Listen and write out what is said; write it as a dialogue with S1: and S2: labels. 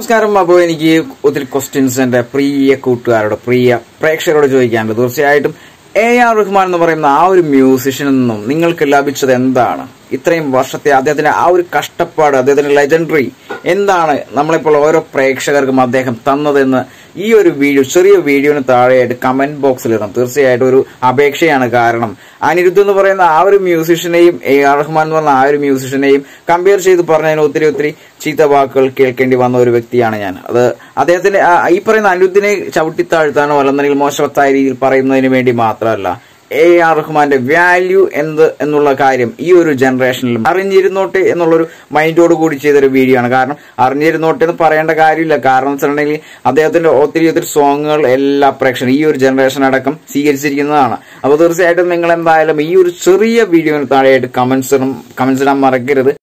S1: നമസ്കാരം അപ്പോൾ എനിക്ക് ഒത്തിരി ക്വസ്റ്റ്യൻസ് എന്റെ പ്രിയ കൂട്ടുകാരോട് പ്രിയ പ്രേക്ഷകരോട് ചോദിക്കാനുണ്ട് തീർച്ചയായിട്ടും എ ആർ റഹ്മാൻ എന്ന് പറയുന്ന ആ ഒരു മ്യൂസിഷ്യനിൽ നിന്നും നിങ്ങൾക്ക് ലഭിച്ചത് എന്താണ് ഇത്രയും വർഷത്തെ അദ്ദേഹത്തിന്റെ ആ ഒരു കഷ്ടപ്പാട് അദ്ദേഹത്തിന്റെ ലെജൻഡറി എന്താണ് നമ്മളിപ്പോൾ ഓരോ പ്രേക്ഷകർക്കും അദ്ദേഹം തന്നതെന്ന് ഈ ഒരു വീഡിയോ ചെറിയ വീഡിയോന് താഴെയായിട്ട് കമന്റ് ബോക്സിൽ ഇടാം തീർച്ചയായിട്ടും ഒരു അപേക്ഷയാണ് കാരണം അനിരുദ്ധ് എന്ന് പറയുന്ന ആ ഒരു മ്യൂസിഷ്യനെയും എ ആർ റഹ്മാൻ എന്ന് പറഞ്ഞ ആ ഒരു മ്യൂസിഷ്യനെയും കമ്പയർ ചെയ്ത് പറഞ്ഞതിന് ഒത്തിരി ഒത്തിരി ചീത്ത വാക്കുകൾ കേൾക്കേണ്ടി വന്ന ഒരു വ്യക്തിയാണ് ഞാൻ അത് അദ്ദേഹത്തിന്റെ ആ- ഈ പറയുന്ന അനിരുദ്ധിനെ ചവിട്ടിത്താഴ്ത്താനോ അല്ലെന്നുണ്ടെങ്കിൽ മോശവത്തായ രീതിയിൽ പറയുന്നതിന് വേണ്ടി മാത്രമല്ല എ ആർ റഹ്മാന്റെ വാല്യൂ എന്ത് എന്നുള്ള കാര്യം ഈ ഒരു ജനറേഷനിലും അറിഞ്ഞിരുന്നോട്ടെ എന്നുള്ളൊരു മൈൻഡോട് കൂടി ചെയ്തൊരു വീഡിയോ ആണ് കാരണം അറിഞ്ഞിരുന്നോട്ടെ എന്ന് പറയേണ്ട കാര്യമില്ല കാരണം വെച്ചിട്ടുണ്ടെങ്കിൽ അദ്ദേഹത്തിന്റെ ഒത്തിരി ഒത്തിരി സോങ്ങുകൾ എല്ലാ പ്രേക്ഷകരും ഈ ഒരു ജനറേഷൻ അടക്കം സ്വീകരിച്ചിരിക്കുന്നതാണ് അപ്പോൾ തീർച്ചയായിട്ടും നിങ്ങൾ എന്തായാലും ഈ ഒരു ചെറിയ വീഡിയോന് താഴെയായിട്ട് കമന്റ്സ് കമന്റ്സ് ഇടാൻ മറക്കരുത്